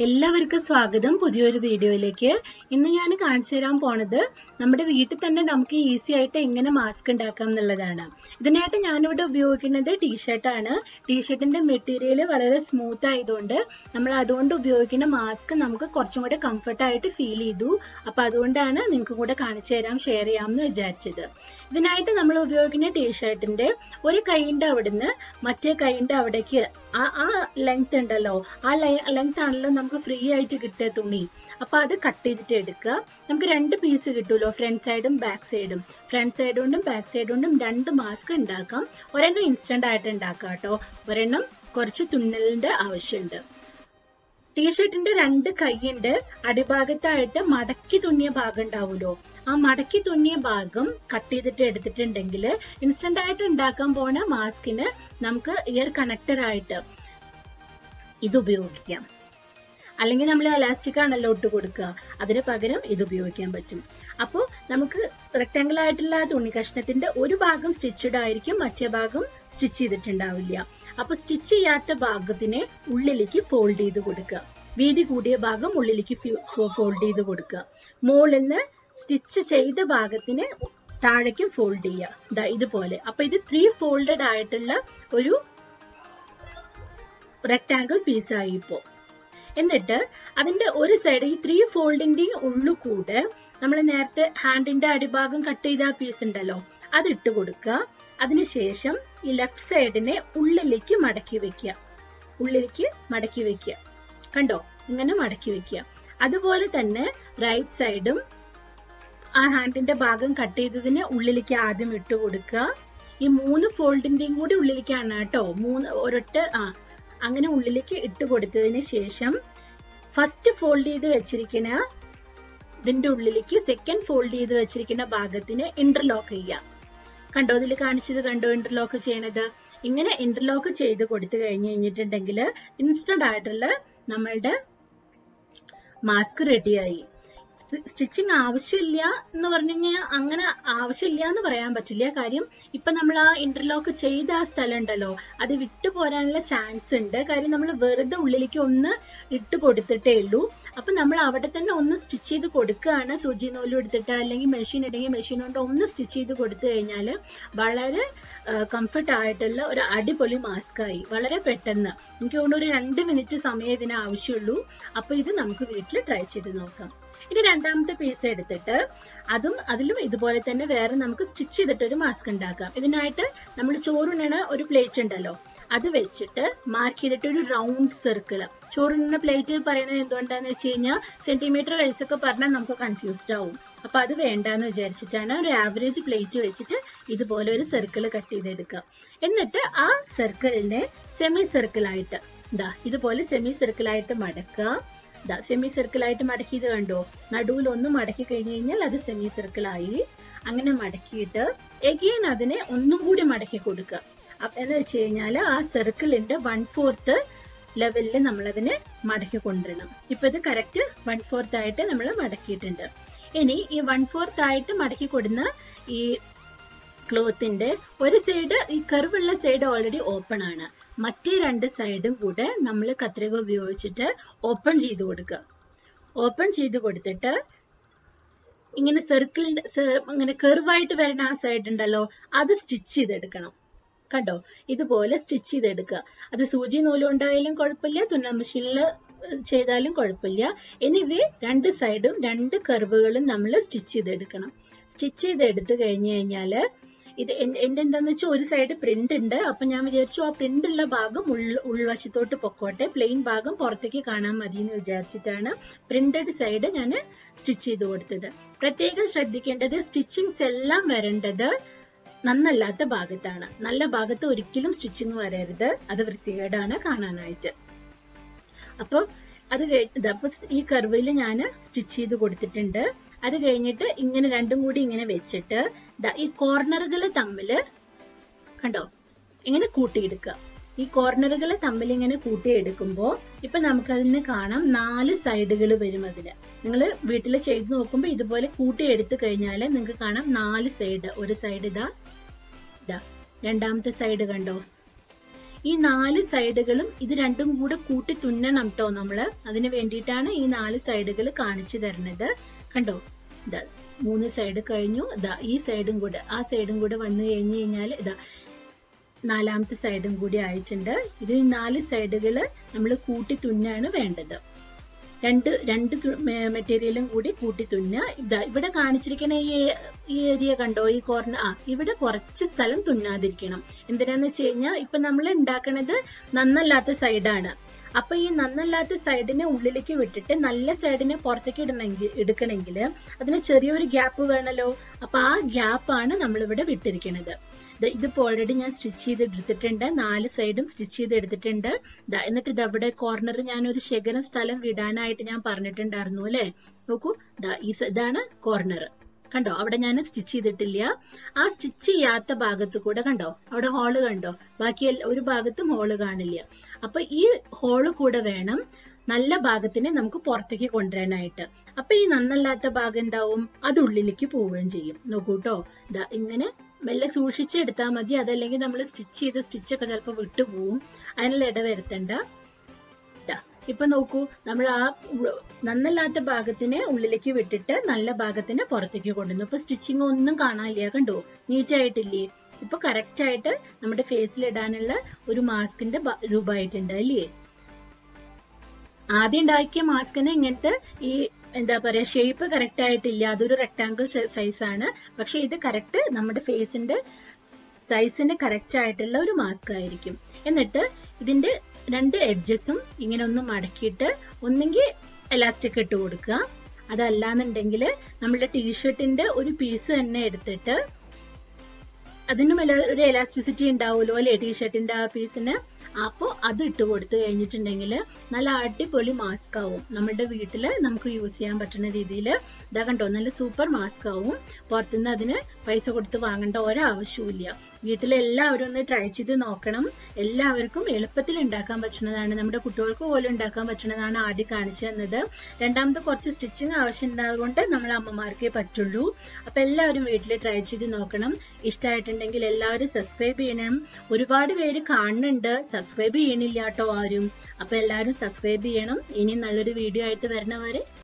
എല്ലാവർക്കും സ്വാഗതം പുതിയൊരു വീഡിയോയിലേക്ക് ഇന്ന് ഞാൻ കാണിച്ചു തരാൻ പോണത് നമ്മുടെ വീട്ടിൽ തന്നെ നമുക്ക് ഈസി ആയിട്ട് എങ്ങനെ മാസ്ക് ഉണ്ടാക്കാം എന്നുള്ളതാണ് ഇതിനായിട്ട് ഞാനിവിടെ ഉപയോഗിക്കുന്നത് ടീഷർട്ടാണ് ടീഷർട്ടിന്റെ മെറ്റീരിയൽ വളരെ സ്മൂത്ത് ആയതുകൊണ്ട് നമ്മൾ അതുകൊണ്ട് ഉപയോഗിക്കുന്ന മാസ്ക് നമുക്ക് കുറച്ചും കൂടെ കംഫർട്ട് ആയിട്ട് ഫീൽ ചെയ്തു അപ്പൊ അതുകൊണ്ടാണ് നിങ്ങൾക്ക് കൂടെ കാണിച്ചു തരാം ഷെയർ ചെയ്യാമെന്ന് വിചാരിച്ചത് ഇതിനായിട്ട് നമ്മൾ ഉപയോഗിക്കുന്ന ടീഷർട്ടിന്റെ ഒരു കൈയിന്റെ അവിടുന്ന് മറ്റേ കൈയിന്റെ അവിടേക്ക് ആ ആ ലെങ്ത് ഉണ്ടല്ലോ ആ ലെങ്ത് ആണല്ലോ നമുക്ക് ഫ്രീ ആയിട്ട് കിട്ടിയ തുണി അപ്പൊ അത് കട്ട് ചെയ്തിട്ട് എടുക്കുക നമുക്ക് രണ്ട് പീസ് കിട്ടുമല്ലോ ഫ്രണ്ട് സൈഡും ബാക്ക് സൈഡും ഫ്രണ്ട് സൈഡ് കൊണ്ടും ബാക്ക് സൈഡ് കൊണ്ടും രണ്ട് മാസ്ക് ഉണ്ടാക്കാം ഒരെണ്ണം ഇൻസ്റ്റന്റ് ആയിട്ട് ഉണ്ടാക്കാം കേട്ടോ ഒരെണ്ണം കുറച്ച് തുന്നലിന്റെ ആവശ്യമുണ്ട് ടീഷർട്ടിന്റെ രണ്ട് കൈയിന്റെ അടിഭാഗത്തായിട്ട് മടക്കി തുന്നിയ ഭാഗം ഉണ്ടാവുമല്ലോ ആ മടക്കി തുന്നിയ ഭാഗം കട്ട് ചെയ്തിട്ട് എടുത്തിട്ടുണ്ടെങ്കിൽ ഇൻസ്റ്റന്റ് ആയിട്ട് ഉണ്ടാക്കാൻ പോണ മാസ്കിന് നമുക്ക് ഇയർ കണക്ടർ ആയിട്ട് ഇത് ഉപയോഗിക്കാം അല്ലെങ്കിൽ നമ്മൾ അലാസ്റ്റിക് ആണല്ലോ ഇട്ട് കൊടുക്കുക അതിന് പകരം ഇത് ഉപയോഗിക്കാൻ പറ്റും അപ്പോൾ നമുക്ക് റെക്ടാങ്കിൾ ആയിട്ടുള്ള തുണി കഷ്ണത്തിന്റെ ഒരു ഭാഗം സ്റ്റിച്ചഡ് ആയിരിക്കും മറ്റേ ഭാഗം സ്റ്റിച്ച് ചെയ്തിട്ടുണ്ടാവില്ല അപ്പൊ സ്റ്റിച്ച് ചെയ്യാത്ത ഭാഗത്തിനെ ഉള്ളിലേക്ക് ഫോൾഡ് ചെയ്ത് കൊടുക്കുക വീതി കൂടിയ ഭാഗം ഉള്ളിലേക്ക് ഫോൾഡ് ചെയ്ത് കൊടുക്കുക മുകളിൽ നിന്ന് സ്റ്റിച്ച് ചെയ്ത ഭാഗത്തിന് താഴേക്കും ഫോൾഡ് ചെയ്യുക ഇതുപോലെ അപ്പൊ ഇത് ത്രീ ഫോൾഡഡ് ആയിട്ടുള്ള ഒരു റെക്ടാങ്കിൾ പീസായി ഇപ്പോ എന്നിട്ട് അതിന്റെ ഒരു സൈഡ് ഈ ത്രീ ഫോൾഡിന്റെ ഉള്ളു കൂടെ നമ്മൾ നേരത്തെ ഹാൻഡിന്റെ അടിഭാഗം കട്ട് ചെയ്ത പീസ് ഉണ്ടല്ലോ അത് ഇട്ട് കൊടുക്കുക അതിനുശേഷം ഈ ലെഫ്റ്റ് സൈഡിനെ ഉള്ളിലേക്ക് മടക്കി വെക്കുക ഉള്ളിലേക്ക് മടക്കി വെക്കുക കണ്ടോ ഇങ്ങനെ മടക്കി വെക്കുക അതുപോലെ തന്നെ റൈറ്റ് സൈഡും ആ ഹാൻഡിന്റെ ഭാഗം കട്ട് ചെയ്തതിന് ഉള്ളിലേക്ക് ആദ്യം ഇട്ട് കൊടുക്കുക ഈ മൂന്ന് ഫോൾഡിന്റെയും കൂടി ഉള്ളിലേക്കാണ് കേട്ടോ മൂന്ന് ഒരൊറ്റ ആ അങ്ങനെ ഉള്ളിലേക്ക് ഇട്ട് കൊടുത്തതിന് ശേഷം ഫസ്റ്റ് ഫോൾഡ് ചെയ്ത് വെച്ചിരിക്കുന്ന ഇതിന്റെ ഉള്ളിലേക്ക് സെക്കൻഡ് ഫോൾഡ് ചെയ്ത് വെച്ചിരിക്കുന്ന ഭാഗത്തിന് ഇന്റർലോക്ക് ചെയ്യുക കണ്ടോ ഇതിൽ കാണിച്ചത് കണ്ടോ ഇന്റർലോക്ക് ചെയ്യണത് ഇങ്ങനെ ഇന്റർലോക്ക് ചെയ്ത് കൊടുത്തു കഴിഞ്ഞു കഴിഞ്ഞിട്ടുണ്ടെങ്കിൽ ഇൻസ്റ്റന്റ് ആയിട്ടുള്ള നമ്മളുടെ മാസ്ക് റെഡിയായി സ്റ്റിച്ചിങ് ആവശ്യമില്ല എന്ന് പറഞ്ഞു കഴിഞ്ഞാൽ അങ്ങനെ ആവശ്യമില്ല എന്ന് പറയാൻ പറ്റില്ല കാര്യം ഇപ്പൊ നമ്മൾ ആ ഇന്റർലോക്ക് ചെയ്ത ആ സ്ഥലം ഉണ്ടല്ലോ അത് വിട്ടു പോരാനുള്ള ചാൻസ് ഉണ്ട് കാര്യം നമ്മൾ വെറുതെ ഉള്ളിലേക്ക് ഒന്ന് ഇട്ട് കൊടുത്തിട്ടേ ഉള്ളൂ അപ്പൊ നമ്മൾ അവിടെ തന്നെ ഒന്ന് സ്റ്റിച്ച് ചെയ്ത് കൊടുക്കുകയാണ് സൂചി നൂലും എടുത്തിട്ട് അല്ലെങ്കിൽ മെഷീൻ ഇടങ്കിൽ മെഷീൻ കൊണ്ട് ഒന്ന് സ്റ്റിച്ച് ചെയ്ത് കൊടുത്തു കഴിഞ്ഞാൽ വളരെ കംഫർട്ട് ആയിട്ടുള്ള ഒരു അടിപൊളി മാസ്ക് ആയി വളരെ പെട്ടെന്ന് എനിക്ക് തോന്നുന്നു ഒരു രണ്ട് മിനിറ്റ് സമയം ഇതിന് ആവശ്യമുള്ളൂ അപ്പൊ ഇത് നമുക്ക് വീട്ടിൽ ട്രൈ ചെയ്ത് നോക്കാം ഇനി രണ്ടാമത്തെ പീസ് എടുത്തിട്ട് അതും അതിലും ഇതുപോലെ തന്നെ വേറെ നമുക്ക് സ്റ്റിച്ച് ചെയ്തിട്ട് ഒരു മാസ്ക് ഉണ്ടാക്കാം ഇതിനായിട്ട് നമ്മൾ ചോറുണ്ണണ ഒരു പ്ലേറ്റ് ഉണ്ടല്ലോ അത് വെച്ചിട്ട് മാർക്ക് ചെയ്തിട്ട് ഒരു റൗണ്ട് സർക്കിൾ ചോറുണ്ണ പ്ലേറ്റ് പറയുന്നത് എന്തുകൊണ്ടാന്ന് വെച്ച് കഴിഞ്ഞാൽ സെന്റിമീറ്റർ വൈസ് ഒക്കെ പറഞ്ഞാൽ നമുക്ക് കൺഫ്യൂസ്ഡ് ആവും അപ്പൊ അത് വേണ്ടാന്ന് വിചാരിച്ചിട്ടാണ് ഒരു ആവറേജ് പ്ലേറ്റ് വെച്ചിട്ട് ഇതുപോലെ ഒരു സർക്കിൾ കട്ട് ചെയ്തെടുക്കുക എന്നിട്ട് ആ സർക്കിളിനെ സെമി സർക്കിൾ ആയിട്ട് ഇതാ ഇതുപോലെ സെമി സർക്കിൾ ആയിട്ട് മടക്കുക സെമി സർക്കിൾ ആയിട്ട് മടക്കിയത് കണ്ടോ നടുവിൽ ഒന്ന് മടക്കി കഴിഞ്ഞു കഴിഞ്ഞാൽ അത് സെമി സർക്കിൾ ആയി അങ്ങനെ മടക്കിയിട്ട് എഗെയിൻ അതിനെ ഒന്നും കൂടി മടക്കി കൊടുക്കുക എന്ന് വെച്ച് കഴിഞ്ഞാൽ ആ സർക്കിളിന്റെ വൺ ഫോർത്ത് ലെവലിൽ നമ്മൾ അതിനെ മടക്കി കൊണ്ടുവരണം ഇപ്പൊ ഇത് കറക്റ്റ് വൺ ഫോർത്ത് ആയിട്ട് നമ്മൾ മടക്കിയിട്ടുണ്ട് ഇനി ഈ വൺ ഫോർത്ത് ആയിട്ട് മടക്കി കൊടുന്ന ഈ ക്ലോത്തിന്റെ ഒരു സൈഡ് ഈ കർവുള്ള സൈഡ് ഓൾറെഡി ഓപ്പൺ ആണ് മറ്റേ രണ്ട് സൈഡും കൂടെ നമ്മൾ കത്രിക ഉപയോഗിച്ചിട്ട് ഓപ്പൺ ചെയ്ത് കൊടുക്കുക ഓപ്പൺ ചെയ്ത് കൊടുത്തിട്ട് ഇങ്ങനെ സർക്കിളിന്റെ ഇങ്ങനെ കർവായിട്ട് വരുന്ന ആ സൈഡ് ഉണ്ടല്ലോ അത് സ്റ്റിച്ച് ചെയ്തെടുക്കണം കണ്ടോ ഇതുപോലെ സ്റ്റിച്ച് ചെയ്തെടുക്കുക അത് സൂചി നൂലുണ്ടായാലും കുഴപ്പമില്ല തുന്നൽ മെഷീനിൽ ചെയ്താലും കുഴപ്പമില്ല എനിവേ രണ്ട് സൈഡും രണ്ട് കർവുകളും നമ്മൾ സ്റ്റിച്ച് ചെയ്തെടുക്കണം സ്റ്റിച്ച് ചെയ്തെടുത്തു കഴിഞ്ഞു കഴിഞ്ഞാല് ഇത് എന്റെ എന്താന്ന് വെച്ചാൽ ഒരു സൈഡ് പ്രിന്റ് ഉണ്ട് അപ്പൊ ഞാൻ വിചാരിച്ചു ആ പ്രിന്റ് ഉള്ള ഭാഗം ഉൾ ഉൾവശത്തോട്ട് പൊക്കോട്ടെ പ്ലെയിൻ ഭാഗം പുറത്തേക്ക് കാണാൻ മതി എന്ന് വിചാരിച്ചിട്ടാണ് പ്രിന്റഡ് സൈഡ് ഞാൻ സ്റ്റിച്ച് ചെയ്ത് കൊടുത്തത് പ്രത്യേകം ശ്രദ്ധിക്കേണ്ടത് സ്റ്റിച്ചിങ്സ് എല്ലാം വരേണ്ടത് നന്നല്ലാത്ത ഭാഗത്താണ് നല്ല ഭാഗത്ത് ഒരിക്കലും സ്റ്റിച്ചിങ് വരരുത് അത് വൃത്തികേടാണ് കാണാനായിട്ട് അപ്പൊ അത് അപ്പൊ ഈ കർവിൽ ഞാൻ സ്റ്റിച്ച് ചെയ്ത് കൊടുത്തിട്ടുണ്ട് അത് കഴിഞ്ഞിട്ട് ഇങ്ങനെ രണ്ടും കൂടി ഇങ്ങനെ വെച്ചിട്ട് ഈ കോർണറുകൾ തമ്മിൽ കണ്ടോ ഇങ്ങനെ കൂട്ടിയെടുക്കുക ഈ കോർണറുകൾ തമ്മിൽ ഇങ്ങനെ കൂട്ടിയെടുക്കുമ്പോൾ ഇപ്പൊ നമുക്കതിന് കാണാം നാല് സൈഡുകൾ വരും അതിന് നിങ്ങൾ വീട്ടിൽ ചെയ്ത് നോക്കുമ്പോൾ ഇതുപോലെ കൂട്ടിയെടുത്തു കഴിഞ്ഞാൽ നിങ്ങൾക്ക് കാണാം നാല് സൈഡ് ഒരു സൈഡ് ഇതാ ഇതാ രണ്ടാമത്തെ സൈഡ് കണ്ടോ ഈ നാല് സൈഡുകളും ഇത് രണ്ടും കൂടെ കൂട്ടി തുന്നണം കേട്ടോ നമ്മള് അതിന് വേണ്ടിയിട്ടാണ് ഈ നാല് സൈഡുകൾ കാണിച്ചു തരുന്നത് കണ്ടോ ഇതാ മൂന്ന് സൈഡ് കഴിഞ്ഞു ഇതാ ഈ സൈഡും കൂടെ ആ സൈഡും കൂടെ വന്നു കഴിഞ്ഞു കഴിഞ്ഞാൽ ഇതാ നാലാമത്തെ സൈഡും കൂടി അയച്ചിട്ടുണ്ട് ഇത് ഈ നാല് സൈഡുകള് നമ്മൾ കൂട്ടി തുന്നാണ് വേണ്ടത് രണ്ട് രണ്ട് മെറ്റീരിയലും കൂടി കൂട്ടി തുന്ന ഇതാ ഇവിടെ കാണിച്ചിരിക്കുന്ന ഈ ഈ ഏരിയ കണ്ടോ ഈ കോർണർ ആ ഇവിടെ കുറച്ച് സ്ഥലം തുന്നാതിരിക്കണം എന്തിനാന്ന് വെച്ച് കഴിഞ്ഞാൽ ഇപ്പൊ നമ്മൾ ഉണ്ടാക്കണത് നന്നല്ലാത്ത സൈഡാണ് അപ്പൊ ഈ നന്നല്ലാത്ത സൈഡിനെ ഉള്ളിലേക്ക് വിട്ടിട്ട് നല്ല സൈഡിനെ പുറത്തേക്ക് ഇടണമെങ്കിൽ എടുക്കണമെങ്കിൽ അതിന് ചെറിയൊരു ഗ്യാപ്പ് വേണമല്ലോ അപ്പൊ ആ ഗ്യാപ്പാണ് നമ്മളിവിടെ വിട്ടിരിക്കുന്നത് ഇതിപ്പോ ഓൾറെഡി ഞാൻ സ്റ്റിച്ച് ചെയ്ത് എടുത്തിട്ടുണ്ട് നാല് സൈഡും സ്റ്റിച്ച് ചെയ്ത് എടുത്തിട്ടുണ്ട് എന്നിട്ട് ഇത് അവിടെ കോർണർ ഞാൻ ഒരു ശേഖരം സ്ഥലം വിടാനായിട്ട് ഞാൻ പറഞ്ഞിട്ടുണ്ടായിരുന്നു അല്ലെ നോക്കൂ ഈ ഇതാണ് കോർണർ കണ്ടോ അവിടെ ഞാൻ സ്റ്റിച്ച് ചെയ്തിട്ടില്ല ആ സ്റ്റിച്ച് ചെയ്യാത്ത ഭാഗത്ത് കൂടെ കണ്ടോ അവിടെ ഹോള് കണ്ടോ ബാക്കി ഒരു ഭാഗത്തും ഹോള് കാണില്ല അപ്പൊ ഈ ഹോള് കൂടെ വേണം നല്ല ഭാഗത്തിനെ നമുക്ക് പുറത്തേക്ക് കൊണ്ടുവരാനായിട്ട് അപ്പൊ ഈ നന്നല്ലാത്ത ഭാഗം എന്താവും അത് ഉള്ളിലേക്ക് പോവുകയും ചെയ്യും നോക്കൂട്ടോ ഇതാ ഇങ്ങനെ മെല്ലെ സൂക്ഷിച്ചെടുത്താൽ മതി അതല്ലെങ്കിൽ നമ്മൾ സ്റ്റിച്ച് ചെയ്ത് സ്റ്റിച്ചൊക്കെ ചിലപ്പോൾ വിട്ടുപോകും അതിനുള്ള ഇട വരുത്തണ്ട ഇപ്പൊ നോക്കൂ നമ്മൾ ആ നന്നല്ലാത്ത ഭാഗത്തിനെ ഉള്ളിലേക്ക് വിട്ടിട്ട് നല്ല ഭാഗത്തിനെ പുറത്തേക്ക് കൊണ്ടുവന്നു ഇപ്പൊ സ്റ്റിച്ചിങ് ഒന്നും കാണാനില്ല കണ്ടോ നീറ്റ് ആയിട്ടില്ലേ ഇപ്പൊ കറക്റ്റ് ആയിട്ട് നമ്മുടെ ഫേസിൽ ഇടാനുള്ള ഒരു മാസ്കിന്റെ രൂപമായിട്ടുണ്ട് അല്ലേ ആദ്യം ഉണ്ടാക്കിയ മാസ്കിന് ഇങ്ങനത്തെ ഈ എന്താ പറയാ ഷേപ്പ് കറക്റ്റ് ആയിട്ടില്ല അതൊരു റെക്ടാങ്കിൾ സൈസ് ആണ് പക്ഷെ ഇത് കറക്റ്റ് നമ്മുടെ ഫേസിന്റെ സൈസിന് കറക്റ്റ് ആയിട്ടുള്ള ഒരു മാസ്ക് ആയിരിക്കും എന്നിട്ട് ഇതിന്റെ രണ്ട് എഡ്ജസും ഇങ്ങനെ ഒന്ന് മടക്കിയിട്ട് ഒന്നെങ്കിൽ എലാസ്റ്റിക് ഇട്ട് കൊടുക്കുക അതല്ലാന്നുണ്ടെങ്കിൽ നമ്മുടെ ടീഷർട്ടിന്റെ ഒരു പീസ് തന്നെ എടുത്തിട്ട് അതിനും ഒരു എലാസ്റ്റിസിറ്റി ഉണ്ടാവുമല്ലോ അല്ലെ ടീഷർട്ടിന്റെ ആ പീസിന് അപ്പോൾ അത് ഇട്ട് കൊടുത്തു കഴിഞ്ഞിട്ടുണ്ടെങ്കിൽ നല്ല അടിപൊളി മാസ്ക് ആവും നമ്മുടെ വീട്ടിൽ നമുക്ക് യൂസ് ചെയ്യാൻ പറ്റുന്ന രീതിയിൽ ഇതാ കണ്ടോ നല്ല സൂപ്പർ മാസ്ക് ആവും പുറത്തുനിന്ന് അതിന് പൈസ കൊടുത്ത് വാങ്ങേണ്ട ഒരാവശ്യവും വീട്ടിൽ എല്ലാവരും ഒന്ന് ട്രൈ ചെയ്ത് നോക്കണം എല്ലാവർക്കും എളുപ്പത്തിൽ ഉണ്ടാക്കാൻ പറ്റുന്നതാണ് നമ്മുടെ കുട്ടികൾക്ക് പോലും ഉണ്ടാക്കാൻ പറ്റുന്നതാണ് ആദ്യം കാണിച്ചു തന്നത് രണ്ടാമത് കുറച്ച് സ്റ്റിച്ചിങ് ആവശ്യം ഉണ്ടായതുകൊണ്ട് നമ്മൾ അമ്മമാർക്കേ പറ്റുള്ളൂ അപ്പൊ എല്ലാവരും വീട്ടിൽ ട്രൈ ചെയ്ത് നോക്കണം ഇഷ്ടമായിട്ടുണ്ടെങ്കിൽ എല്ലാവരും സബ്സ്ക്രൈബ് ചെയ്യണം ഒരുപാട് പേര് കാണുന്നുണ്ട് സബ്സ്ക്രൈബ് ചെയ്യണില്ല കേട്ടോ ആരും അപ്പൊ എല്ലാവരും സബ്സ്ക്രൈബ് ചെയ്യണം ഇനി നല്ലൊരു വീഡിയോ ആയിട്ട് വരണവരെ